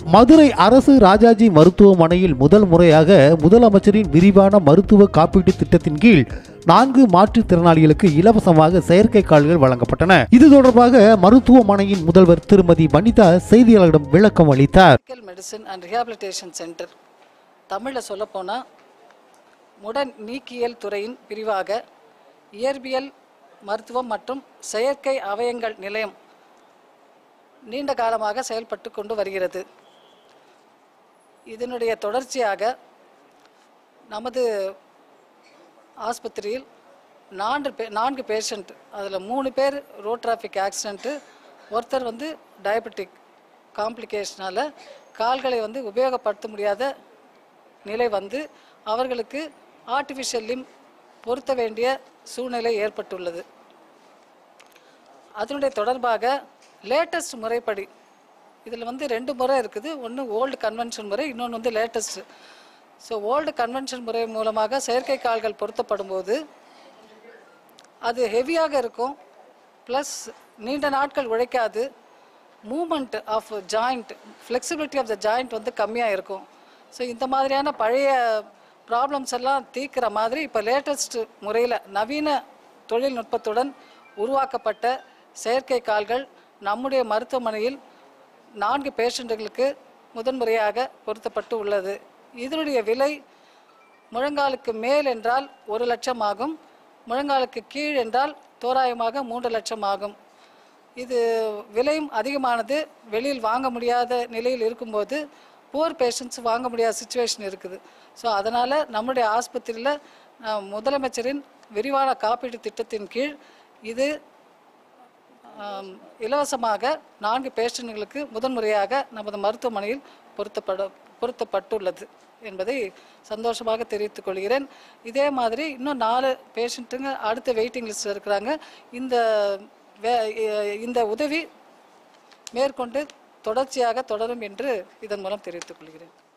மதுரை அரசு ராஜாஜி மருத்துவமனையில் முதல் முறையாக முதலமைச்சரின் விரிவான மருத்துவ காப்பீட்டு திட்டத்தின் கீழ் நான்கு மாற்றுத்திறனாளிகளுக்கு இலவசமாக செயற்கை கால்கள் வழங்கப்பட்டன இது தொடர்பாக மருத்துவமனையின் முதல்வர் திருமதி வனிதா செய்தியாளர்களிடம் விளக்கம் அளித்தார் medical medicine and rehabilitation centre தமிழில் சொல்லப்போனால் முடன் நீக்கியல் துறையின் பிரிவாக இயற்பியல் மருத்துவம் மற்றும் செயற்கை அவயங்கள் நிலையம் நீண்ட காலமாக செயல்பட்டு கொண்டு வருகிறது இதனுடைய தொடர்ச்சியாக நமது ஆஸ்பத்திரியில் நான்கு பே நான்கு பேஷண்ட் அதில் மூணு பேர் ரோட் டிராஃபிக் ஆக்சிடெண்ட்டு ஒருத்தர் வந்து டயபெட்டிக் காம்ப்ளிகேஷனால் கால்களை வந்து உபயோகப்படுத்த முடியாத நிலை வந்து அவர்களுக்கு ஆர்டிஃபிஷியல் லிம் பொருத்த வேண்டிய சூழ்நிலை ஏற்பட்டுள்ளது அதனுடைய தொடர்பாக லேட்டஸ்ட் முறைப்படி இதில் வந்து ரெண்டு முறை இருக்குது ஒன்று ஓல்டு கன்வென்ஷன் முறை இன்னொன்று வந்து லேட்டஸ்ட் ஸோ ஓல்டு கன்வென்ஷன் முறை மூலமாக செயற்கை கால்கள் பொருத்தப்படும் போது அது ஹெவியாக இருக்கும் ப்ளஸ் நீண்ட நாட்கள் உழைக்காது movement of joint flexibility of the joint வந்து கம்மியாக இருக்கும் ஸோ இந்த மாதிரியான பழைய ப்ராப்ளம்ஸ் எல்லாம் தீர்க்கிற மாதிரி இப்போ லேட்டஸ்ட் முறையில் நவீன தொழில்நுட்பத்துடன் உருவாக்கப்பட்ட செயற்கை கால்கள் நம்முடைய மருத்துவமனையில் நான்கு பேஷண்ட்டுகளுக்கு முதன்முறையாக பொருத்தப்பட்டு உள்ளது இதனுடைய விலை முழங்காலுக்கு மேல் என்றால் ஒரு லட்சம் ஆகும் முழங்காலுக்கு கீழ் என்றால் தோராயமாக மூன்று லட்சம் ஆகும் இது விலையும் அதிகமானது வெளியில் வாங்க முடியாத நிலையில் இருக்கும்போது புவர் பேஷண்ட்ஸ் வாங்க முடியாத சுச்சுவேஷன் இருக்குது ஸோ அதனால் நம்முடைய ஆஸ்பத்திரியில் அஹ், முதலமைச்சரின் விரிவான காப்பீட்டு திட்டத்தின் கீழ் இது ஆம், இலவசமாக நான்கு பேஷண்ட்களுக்கு முதன்முறையாக நமது மருத்துவமனையில் பொருத்தப்பட பொருத்தப்பட்டுள்ளது என்பதை சந்தோஷமாக தெரிவித்துக் கொள்கிறேன் இதே மாதிரி இன்னும் நாலு பேஷண்ட்டுங்க அடுத்த வெயிட்டிங் லிஸ்ட்டில் இருக்கிறாங்க இந்த வே இந்த உதவி மேற்கொண்டு தொடர்ச்சியாக தொடரும் என்று இதன் மூலம் தெரிவித்துக் கொள்கிறேன்